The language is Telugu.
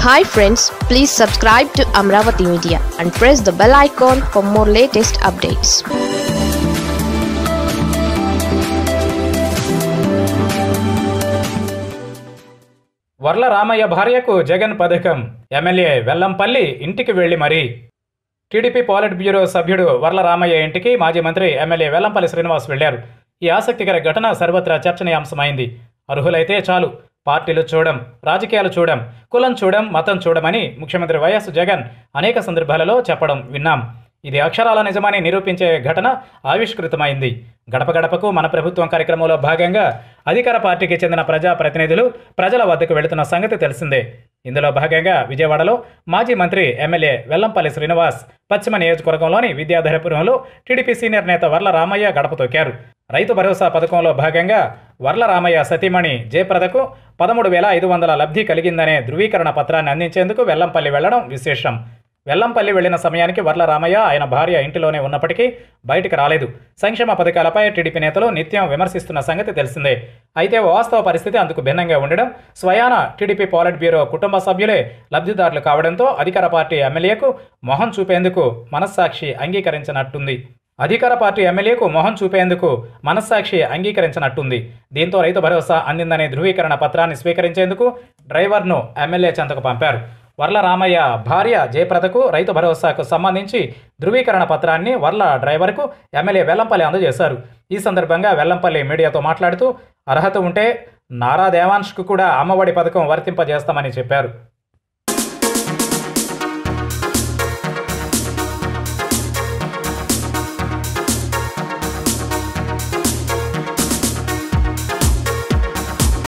hi friends please subscribe to Amaravati media and press the bell icon for more latest updates Varla Ramaiah భార్యకు జగన్ పథకం ఎమ్మెల్యే వెల్లంపల్లి ఇంటికి వెళ్లి మరీ టీడీపీ పాలిట్ బ్యూరో సభ్యుడు వర్ల రామయ్య ఇంటికి మాజీ మంత్రి ఎమ్మెల్యే వెల్లంపల్లి శ్రీనివాస్ వెళ్లారు ఈ ఆసక్తికర ఘటన సర్వత్రా చర్చనీయాంశమైంది అర్హులైతే చాలు పార్టీలు చూడం రాజకీయాలు చూడం కులం చూడం మతం చూడమని ముఖ్యమంత్రి వైఎస్ జగన్ అనేక సందర్భాలలో చెప్పడం విన్నాం ఇది అక్షరాల నిజమని నిరూపించే ఘటన ఆవిష్కృతమైంది గడప గడపకు మన ప్రభుత్వం కార్యక్రమంలో భాగంగా అధికార పార్టీకి చెందిన ప్రజా ప్రతినిధులు ప్రజల వద్దకు వెళుతున్న సంగతి తెలిసిందే ఇందులో భాగంగా విజయవాడలో మాజీ మంత్రి ఎమ్మెల్యే వెల్లంపల్లి శ్రీనివాస్ పశ్చిమ నియోజకవర్గంలోని విద్యాధరపురంలో టీడీపీ సీనియర్ నేత వర్ల రామయ్య గడప తొక్కారు రైతు భరోసా పథకంలో భాగంగా వర్ల రామయ్య సతీమణి జయప్రదకు పదమూడు వేల ఐదు వందల లబ్ధి కలిగిందనే ధృవీకరణ పత్రాన్ని అందించేందుకు వెల్లంపల్లి వెళ్లడం విశేషం వెల్లంపల్లి వెళ్లిన సమయానికి వర్ల రామయ్య ఆయన భార్య ఇంటిలోనే ఉన్నప్పటికీ బయటికి రాలేదు సంక్షేమ పథకాలపై టీడీపీ నేతలు నిత్యం విమర్శిస్తున్న సంగతి తెలిసిందే అయితే వాస్తవ పరిస్థితి అందుకు భిన్నంగా ఉండడం స్వయాన టీడీపీ పాలిట్ బ్యూరో కుటుంబ సభ్యులే లబ్ధిదారులు కావడంతో అధికార పార్టీ ఎమ్మెల్యేకు మొహం చూపేందుకు మనస్సాక్షి అంగీకరించినట్టుంది అధికార పార్టీ ఎమ్మెల్యేకు మొహం చూపేందుకు మనస్సాక్షి అంగీకరించినట్టుంది దీంతో రైతు భరోసా అందిందనే ధృవీకరణ పత్రాన్ని స్వీకరించేందుకు డ్రైవర్ను ఎమ్మెల్యే చెంతకు పంపారు వర్ల రామయ్య భార్య జయప్రదకు రైతు భరోసాకు సంబంధించి ధృవీకరణ పత్రాన్ని వర్ల డ్రైవర్కు ఎమ్మెల్యే వెల్లంపల్లి అందజేశారు ఈ సందర్భంగా వెల్లంపల్లి మీడియాతో మాట్లాడుతూ అర్హత ఉంటే నారా దేవాంష్కు కూడా అమ్మఒడి పథకం వర్తింపజేస్తామని చెప్పారు